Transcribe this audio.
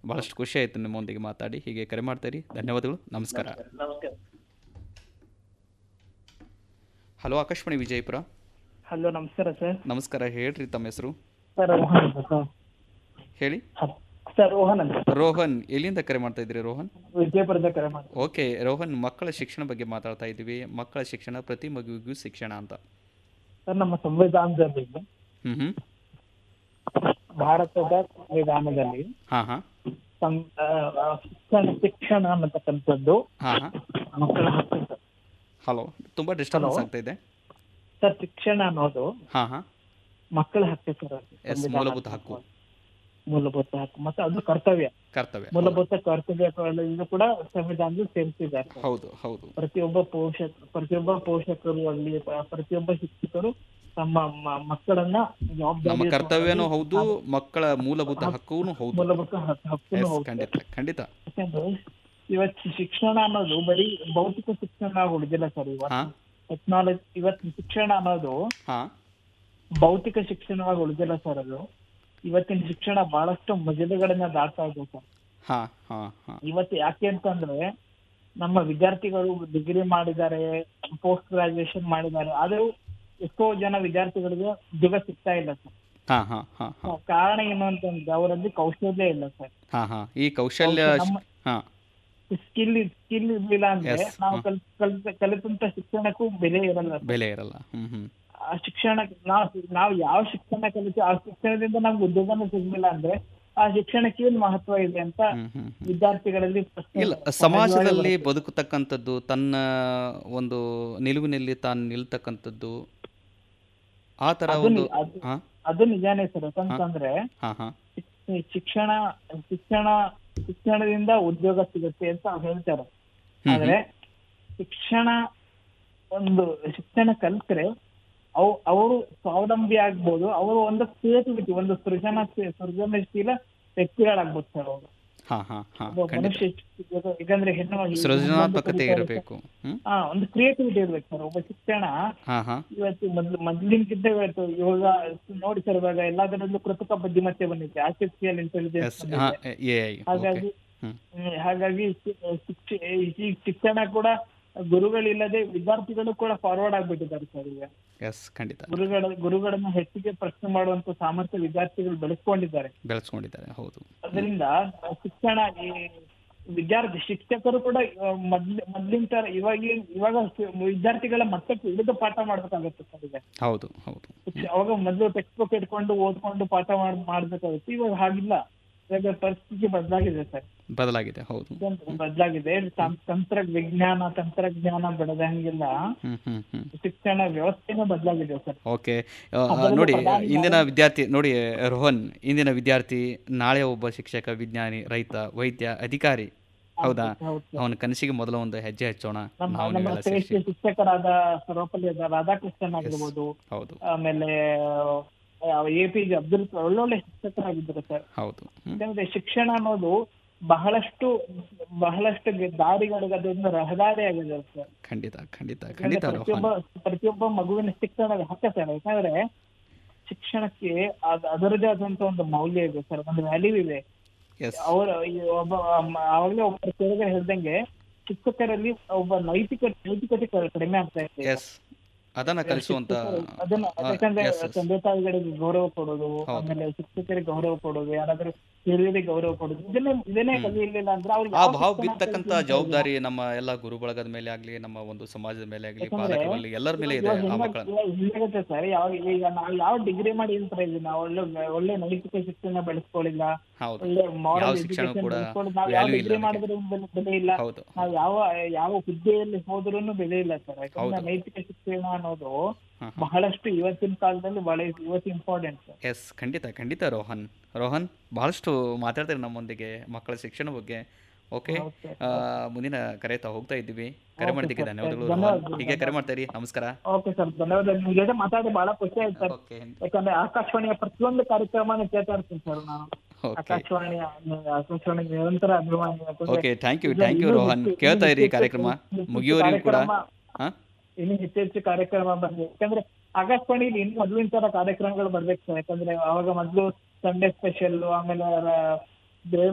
ಭಾಳಷ್ಟು ಖುಷಿ ಆಯಿತು ನಿಮ್ಮೊಂದಿಗೆ ಮಾತಾಡಿ ಹೀಗೆ ಕರೆ ಮಾಡ್ತೀರಿ ಧನ್ಯವಾದಗಳು ನಮಸ್ಕಾರ ನಮಸ್ಕಾರ ಹಲೋ ಆಕಾಶವಾಣಿ ವಿಜಯಪುರ ಹಲೋ ನಮಸ್ಕಾರ ಸರ್ ನಮಸ್ಕಾರ ಹೇಳ್ರಿ ತಮ್ಮ ಹೆಸರು ಸರ್ ರೋಹನ್ ಅಂತ ಸರ್ ಹೇಳಿ ಸರ್ ರೋಹನ್ ಅಂತ ರೋಹನ್ ಎಲ್ಲಿಂದ ಕರೆ ಮಾಡ್ತಾ ಇದ್ದೀರಿ ರೋಹನ್ ವಿಜಯಪುರದ ಕರೆ ಮಾಡಿ ಓಕೆ ರೋಹನ್ ಮಕ್ಕಳ ಶಿಕ್ಷಣ ಬಗ್ಗೆ ಮಾತಾಡ್ತಾ ಇದ್ದೀವಿ ಮಕ್ಕಳ ಶಿಕ್ಷಣ ಪ್ರತಿ ಮಗುವಿಗೂ ಶಿಕ್ಷಣ ಅಂತ ಸರ್ ನಮ್ಮ ಸಂವಿಧಾನದಲ್ಲಿ ಹ್ಞೂ ಹ್ಞೂ ಭಾರತದ ಸಂವಿಧಾನದಲ್ಲಿ ಹಾಂ ಹಾಂ ಸಂ- ಆ, ಆ, ಶಿಕ್ಷಣ ಶಿಕ್ಷಣ ಅನ್ನತಕ್ಕಂಥದ್ದು ಹಾಂ ಹಾಂ ಮಕ್ಕಳ ಹಕ್ಕು ಸರ್. ಹಲೋ ತುಂಬ ಡಿಸ್ಟರ್ಬೆನ್ಸ್ Hello? ಆಗ್ತಾ ಇದೆ ಸರ್ ಶಿಕ್ಷಣ ಅನ್ನೋದು ಹಾಂ ಹಾಂ ಮಕ್ಕಳ ಹಕ್ಕು ಸರ್ ಅದು. ಎಸ್ ಸಂವಿಧಾನ ಮೂಲಭೂತ ಹಕ್ಕು ಮೂಲಭೂತ ಹಕ್ಕು ಮತ್ತೆ ಅದು ಕರ್ತವ್ಯ ಕರ್ತವ್ಯ ಹೌದು. ಮೂಲಭೂತ ಕರ್ತವ್ಯಗಳನ್ನು ಕೂಡ ಸಂವಿಧಾನದಲ್ಲಿ ಸೇರಿಸಿದ್ದಾರೆ ಸರ್. ಹೌದು ಹೌದು ಪ್ರತಿಯೊಬ್ಬ ಪೋಷಕ ಪ್ರತಿಯೊಬ್ಬ ಪೋಷಕರು ಅಲ್ಲಿ ಪ- ಪ್ರತಿಯೊಬ್ಬ ಶಿಕ್ಷಕರು ತಮ್ಮ ಮ- ಮಕ್ಕಳನ್ನ ಜವಾಬ್ದಾರಿ ನಮ್ಮ ಕರ್ತವ್ಯನೂ ಹೌದು ಮಕ್ಕಳ ಮೂಲಭೂತ ಹಕ್ಕೂ ಹೌದು ಮೂಲಭೂತ ಹಕ್ಕು ಹಕ್ಕುನು ಎಸ್ ಹೌದು ಖಂಡಿತ ಖಂಡಿತ ಯಾಕಂದ್ರೆ ಇವತ್ತು ಶಿಕ್ಷಣ ಅನ್ನೋದು ಬರೀ ಭೌತಿಕ ಶಿಕ್ಷಣ ಉಳಿದಿಲ್ಲ ಸರ್ ಹಾ ಇವತ್ತು ಟೆಕ್ನಾಲಜಿ ಇವತ್ತು ಶಿಕ್ಷಣ ಅನ್ನೋದು ಹಾ ಭೌತಿಕ ಶಿಕ್ಷಣವಾಗಿ ಉಳಿದಿಲ್ಲ ಸರ್ ಅದು ಇವತ್ತಿನ ಶಿಕ್ಷಣ ಬಹಳಷ್ಟು ಮಜಲುಗಳನ್ನ ದಾಟ್ತಾ ಇದೆ ಸರ್ ಹಾ ಹಾ ಹಾ ಇವತ್ತು ಯಾಕೆ ಅಂತಂದ್ರೆ ನಮ್ಮ ವಿದ್ಯಾರ್ಥಿಗಳು ಡಿಗ್ರಿ ಮಾಡಿದ್ದಾರೆ ಪೋಸ್ಟ್ ಗ್ರಾಜುಯೇಷನ್ ಮಾಡಿದ್ದಾರೆ ಆದ್ರೂ ಎಷ್ಟೋ ಜನ ವಿದ್ಯಾರ್ಥಿಗಳಿಗೆ ಉದ್ಯೋಗ ಸಿಗ್ತಾ ಇಲ್ಲ ಸರ್ ಹಾ ಹಾ ಹಾ ಹಾ ಕಾರಣ ಏನು ಅಂತಂದ್ರೆ ಅವರಲ್ಲಿ ಕೌಶಲ್ಯ ಇಲ್ಲ ಸರ್ ಹಾ ಹಾ ಈ ಕೌಶಲ್ಯ ನಮ್ಮ ಹಾ ಸ್ಕಿಲ್ ಸ್ಕಿಲ್ ಇರ್ಲಿಲ್ಲ ಅಂದ್ರೆ Yes. ನಾವು ಹ. ಕಲ್ ಕಲ್- ಕಲಿತಂತ ಶಿಕ್ಷಣಕ್ಕೂ ಬೆಲೆ ಇರಲ್ಲ ಸರ್. ಬೆಲೆ ಇರಲ್ಲ ಹ್ಮ್ ಹ್ಮ್ ಆ ಶಿಕ್ಷಣ ನಾವು ನಾವು ಯಾವ ಶಿಕ್ಷಣ ಕಲಿತೀವಿ ಆ ಶಿಕ್ಷಣದಿಂದ ನಮ್ಗೆ ಉದ್ಯೋಗನೂ ಸಿಗ್ಲಿಲ್ಲ ಅಂದ್ರೆ ಆ ಶಿಕ್ಷಣಕ್ಕೆ ಏನ್ ಮಹತ್ವ ಇದೆ ಅಂತ ಹ್ಮ್ ಹ್ಮ್ ಹ್ಮ್. ವಿದ್ಯಾರ್ಥಿಗಳಲ್ಲಿ ಪ್ರಶ್ನೆ ಇಲ್ಲ ಸಹಜವಾಗಿ ಸಮಾಜದಲ್ಲಿ ಬರುತ್ತೆ. ಬದುಕತಕ್ಕಂಥದ್ದು ತನ್ನ ಒಂದು ನಿಲುವಿನಲ್ಲಿ ತಾನು ನಿಲ್ತಕ್ಕಂಥದ್ದು ಆ ಥರ ಅದು ಒಂದು ನಿ- ಅದು- ಹಾ ಅದು ನಿಜಾನೇ ಸರ್ ಯಾಕಂತಂದ್ರೆ ಹಾ ಹಾ ಶಿಕ್- ಶಿಕ್ಷಣ ಶಿಕ್ಷಣ ಶಿಕ್ಷಣದಿಂದ ಉದ್ಯೋಗ ಸಿಗುತ್ತೆ ಅಂತ ಅವ್ರು ಹೇಳ್ತಾರೆ ಹ್ಮ್ ಆದ್ರೆ ಶಿಕ್ಷಣ ಒಂದು ಶಿಕ್ಷಣ ಕಲ್ತ್ರೆ ಅವ್ ಅವರು ಸ್ವಾವಲಂಬಿ ಆಗ್ಬೋದು ಅವರು ಒಂದು ಕ್ರಿಯೇಟಿವಿಟಿ ಒಂದು ಸೃಜನ ಸೃಜನಶೀಲ ವ್ಯಕ್ತಿಗಳಾಗ್ಬೋದು ಸರ್ ಅವರು ಹಾ ಹಾ ಹಾ ಒಬ್ಬ ಖಂಡಿತ ಮನುಷ್ಯ ಇವಾಗ- ಯಾಕಂದ್ರೆ ಹೆಣ್ಣು ಮಗು- ಸೃಜನಾತ್ಮಕತೆ ಹೆಣ್ಣು ಮಗು ಇರಬೇಕು ಹ್ಮ್ ಹಾ ಒಂದು ಕ್ರಿಯೇಟಿವಿಟಿ ಇರ್ಬೇಕು ಸರ್ ಒಬ್ಬ ಶಿಕ್ಷಣ ಹಾ ಹಾ ಇವತ್ತು ಮೊದ್ಲು ಮೊದ್ಲಿನ್ಕಿಂತ ಇವತ್ತು ಇವಾಗ ನೋಡಿ ಸರ್ ಇವಾಗ ಎಲ್ಲದರಲ್ಲೂ ಕೃತಕ ಬುದ್ಧಿಮತ್ತೆ ಬಂದಿದೆ ಆರ್ಟಿಫಿಷಿಯಲ್ ಎಸ್ ಇಂಟೆಲಿಜೆನ್ಸ್ ಹಾ ಎ ಐ ಓಕೆ ಹಾಗಾಗಿ ಹ್ಮ್ ಹ್ಮ್, ಹಾಗಾಗಿ ಶಿ- ಶಿಕ್ಷ- ಈ ಶಿಕ್ಷಣ ಕೂಡ ಗುರುಗಳಿಲ್ಲದೆ ವಿದ್ಯಾರ್ಥಿಗಳು ಕೂಡ ಫಾರ್ವರ್ಡ್ ಆಗ್ಬಿಟ್ಟಿದ್ದಾರೆ ಸರ್ ಈಗ ಎಸ್ ಖಂಡಿತ ಗುರುಗಳ ಗುರುಗಳನ್ನ ಹೆಚ್ಚಿಗೆ ಪ್ರಶ್ನೆ ಮಾಡುವಂತ ಸಾಮರ್ಥ್ಯ ವಿದ್ಯಾರ್ಥಿಗಳು ಬೆಳೆಸ್ಕೊಂಡಿದ್ದಾರೆ ಬೆಳೆಸ್ಕೊಂಡಿದ್ದಾರೆ ಹೌದು ಅದರಿಂದ ಶಿಕ್ಷಣ ಈ ವಿದ್ಯಾರ್ಥಿ ಶಿಕ್ಷಕರು ಕೂಡ ಇವ- ಮೊದ್ಲ ಮೊದ್ಲಿನ ತರ ಇವಾಗ ಇವಾಗ ಸಿ- ವಿದ್ಯಾರ್ಥಿಗಳ ಮಟ್ಟಕ್ಕೆ ಇಳಿದು ಪಾಠ ಮಾಡ್ಬೇಕಾಗತ್ತೆ ಸರ್ ಈಗ ಹೌದು ಹೌದು ಶಿಕ್ಷ- ಅವಾಗ ಮೊದಲು ಟೆಕ್ಸ್ಟ್ ಬುಕ್ ಇಟ್ಕೊಂಡು ಓದ್ಕೊಂಡು ಪಾಠ ಮಾಡ್ ಮಾಡ್ಬೇಕಾಗುತ್ತೆ ಇವಾಗ ಹಾಗಿಲ್ಲ ಇವಾಗ ಪರಿಸ್ಥಿತಿ ಬದಲಾಗಿದೆ ಸರ್ ಬದಲಾಗಿದೆ ಹೌದು ಬದಲಾಗಿದೆ ತಂತ್ರ ವಿಜ್ಞಾನ ತಂತ್ರಜ್ಞಾನ ಬೆಳೆದಂಗಿಲ್ಲ ಹ್ಮ್ ಹ್ಮ್ ಹ್ಮ್ ಶಿಕ್ಷಣ ವ್ಯವಸ್ಥೆನೂ ಬದಲಾಗಿದೆ ಸರ್ ಓಕೆ ಆ, ಅದರಲ್ಲೂ ನೋಡಿ ಪ್ರಧಾನಿ ಇಂದಿನ ವಿದ್ಯಾರ್ಥಿ ನೋಡಿ ರೋಹನ್ ಇಂದಿನ ವಿದ್ಯಾರ್ಥಿ ನಾಳೆ ಒಬ್ಬ ಶಿಕ್ಷಕ ವಿಜ್ಞಾನಿ ರೈತ ವೈದ್ಯ ಅಧಿಕಾರಿ ಹೌದಾ ಹೌದು ಸರ್. ಅವನ ಕನಸಿಗೆ ಮೊದಲ ಒಂದು ಹೆಜ್ಜೆ ಹಚ್ಚೋಣ ನಮ್ಮ ನಾವು ನಮ್ಮ ನೀವೆಲ್ಲ ಶ್ರೇಷ್ಠ ಸೇರಿಸಿ ಶಿಕ್ಷಕರಾದ ಸರ್ವಪಲ್ಲಿ ರಾಧಾಕೃಷ್ಣನ್ ಆಗಿರ್ಬೋದು ಹೌದು ಆಮೇಲೆ A P J Abdul Kalam ಒಳ್ಳೊಳ್ಳೆ ಶಿಕ್ಷಕರಾಗಿದ್ದರು ಸರ್ ಹೌದು ಹ್ಮ್ ಯಾಕಂದ್ರೆ ಶಿಕ್ಷಣ ಅನ್ನೋದು ಬಹಳಷ್ಟು ಬಹಳಷ್ಟು ದಾರಿಗಳಿಗೆ ಅದೊಂದು ರಹದಾರಿ ಆಗಿದೆ ಸರ್ ಖಂಡಿತ ಖಂಡಿತ ಯಾಕಂದ್ರೆ ಖಂಡಿತ ಪ್ರತಿಯೊಬ್ಬ ರೋಹನ್ ಪ್ರತಿಯೊಬ್ಬ ಮಗುವಿನ ಶಿಕ್ಷಣದ ಹಕ್ಕ ಸರ್ ಯಾಕಂದ್ರೆ ಶಿಕ್ಷಣಕ್ಕೆ ಅದ್- ಅದರದೇ ಆದಂತ ಒಂದು ಮೌಲ್ಯ ಇದೆ ಸರ್ ಒಂದು ವ್ಯಾಲ್ಯೂ ಇದೆ ಎಸ್ ಅವರ ಈ ಒಬ್ಬ ಮ- ಆವಾಗ್ಲೇ ಒಬ್ಬ ಕೆಳಗೆ ಹೇಳ್ದಂಗೆ ಶಿಕ್ಷಕರಲ್ಲಿ ಒಬ್ಬ ನೈತಿಕ ನೈತಿಕತೆ ಕ- ಕಡಿಮೆ ಆಗ್ತಾ ಇದೆ ಎಸ್ ಅದನ್ನ ಕಲಿಸುವಂತ ಅದನ್ನ ಆ, ಯಾಕಂದ್ರೆ yes, yes. ತಂದೆ ತಾಯಿಗಳಿಗೆ ಗೌರವ ಕೊಡೋದು ಹೌದು. ಆಮೇಲೆ ಶಿಕ್ಷಕರಿಗೆ ಗೌರವ ಕೊಡೋದು ಯಾರಾದ್ರೂ ಹಿರಿಯರಿಗೆ ಗೌರವ ಕೊಡೋದು ಇದನ್ನೇ ಇದನ್ನೇ ಕಲಿಯಲಿಲ್ಲ ಅಂದ್ರೆ ಅವ್ರಿಗೆ ಆ ಯಾವ ಭಾವ ಶಿಕ್ಷಣ ಬಿತ್ತಕ್ಕಂತ ಕಲಿತಿಲ್ಲ. ಜವಾಬ್ದಾರಿ ನಮ್ಮ ಎಲ್ಲ ಗುರು ಬಳಗದ ಮೇಲೆ ಆಗ್ಲಿ ನಮ್ಮ ಒಂದು ಸಮಾಜದ ಮೇಲೆ ಆಗ್ಲಿ ಯಾಕಂದ್ರೆ ಪಾಲಕರಲ್ಲಿ ಎಲ್ಲರ ಮೇಲೆ ಇದೆ ಇವಾಗ ಆ ಹೆಂಗ- ಮಕ್ಕಳ ಇವಾಗ ಹಿಂಗಾಗುತ್ತೆ ಸರ್ ಯಾವ ಈಗ ನಾವು ಯಾವ ಡಿಗ್ರಿ ಮಾಡಿ ಏನ್ ಪ್ರಯೋಜನ ನಾವು ಒಳ್ಳೆ ಒಳ್ಳೆ ನೈತಿಕ ಶಿಕ್ಷಣ ಬೆಳೆಸ್ಕೊಳ್ಳಿಲ್ಲ ಹೌದು ಒಳ್ಳೆ ಯಾವ ಮಾರಲ್ ಶಿಕ್ಷಣ ಎಜುಕೇಶನ್ ಕೂಡ ಬೆಳೆಸ್ಕೊಳ್ಳಿ ನಾವು ಯಾವ value ಇಲ್ಲ ಡಿಗ್ರಿ ಅದಕ್ಕೆ. ಮಾಡಿದ್ರೆ ಬೆಲೆ- ಬೆಲೆ ಇಲ್ಲ ಹೌದು ನಾವು ಯಾವ ಯಾವ ಹುದ್ದೆಯಲ್ಲಿ ಹೋದ್ರೂ ಬೆಲೆ ಇಲ್ಲ ಸರ್ ಯಾಕಂದ್ರೆ ಹೌದು. ನೈತಿಕ ಶಿಕ್ಷಣ ಅನ್ನೋದು ಹಾ, ಹಾ. ಬಹಳಷ್ಟು ಇವತ್ತಿನ ಕಾಲದಲ್ಲಿ ಬಹಳ ಇವತ್ತು ಇಂಪಾರ್ಟೆಂಟ್ ಸರ್ ಎಸ್ ಖಂಡಿತ ಖಂಡಿತ ರೋಹನ್ ರೋಹನ್ ಬಹಳಷ್ಟು ಮಾತಾಡ್ತಾರೆ ನಮ್ಮೊಂದಿಗೆ ಮಕ್ಕಳ ಶಿಕ್ಷಣ ಬಗ್ಗೆ ಓಕೆ ಹೌದು ಸರ್. ಆ, ಮುಂದಿನ ಕರೆ ತಾ ಹೋಗ್ತಾ ಇದ್ದೀವಿ ಕರೆ Okay, ಮಾಡಿದ್ದಕ್ಕೆ sir. ಧನ್ಯವಾದಗಳು ಧನ್ಯವಾದಗಳು, ರೋಹನ್ ಹೀಗೆ ಕರೆ ಮಾಡ್ತಾ ನಮಸ್ಕಾರ ಓಕೆ ಸರ್ ಧನ್ಯವಾದ ನಿಮ್ ಜೊತೆ ಮಾತಾಡಿ ಬಹಳ ಖುಷಿ ಆಯ್ತು ಸರ್ ಓಕೆ ಯಾಕಂದ್ರೆ ಆಕಾಶವಾಣಿಯ ಪ್ರತಿಯೊಂದು ಕಾರ್ಯಕ್ರಮನ ಕೇಳ್ತಾ ಇರ್ತೀನಿ ಸರ್ ನಾನು ಓಕೆ ಆಕಾಶವಾಣಿಯ ಆಕಾಶವಾಣಿ ನಿರಂತರ ಅಭಿಮಾನಿ ಯಾಕಂದ್ರೆ ಓಕೆ ಥ್ಯಾಂಕ್ ಯು ಇದು ಥ್ಯಾಂಕ್ ಯು ಇನ್ನೂ ರೋಹನ್ ಹೆಚ್ಚು- ಕೇಳ್ತಾ ಇರಿ ಇನ್ನೂ ಕಾರ್ಯಕ್ರಮ ಹೆಚ್ಚು- ಹೆಚ್ಚು ಮುಗಿಯೋರಿಗೂ ಕೂಡ ಕಾರ್ಯಕ್ರಮ- ಹಾ ಇನ್ನು ಹೆಚ್ಚು ಹೆಚ್ಚು ಕಾರ್ಯಕ್ರಮ ಬರ್ಲಿ ಯಾಕಂದ್ರೆ ಆಕಾಶವಾಣಿಲಿ ಇನ್ನು ಮೊದಲಿನ ತರ ಕಾರ್ಯಕ್ರಮಗಳು ಬರ್ಬೇಕು ಸರ್ ಯಾಕಂದ್ರೆ ಅವಾಗ ಮೊದಲು ಸಂಡೇ ಸ್ಪೆಷಲ್ ಆಮೇಲೆ ರ-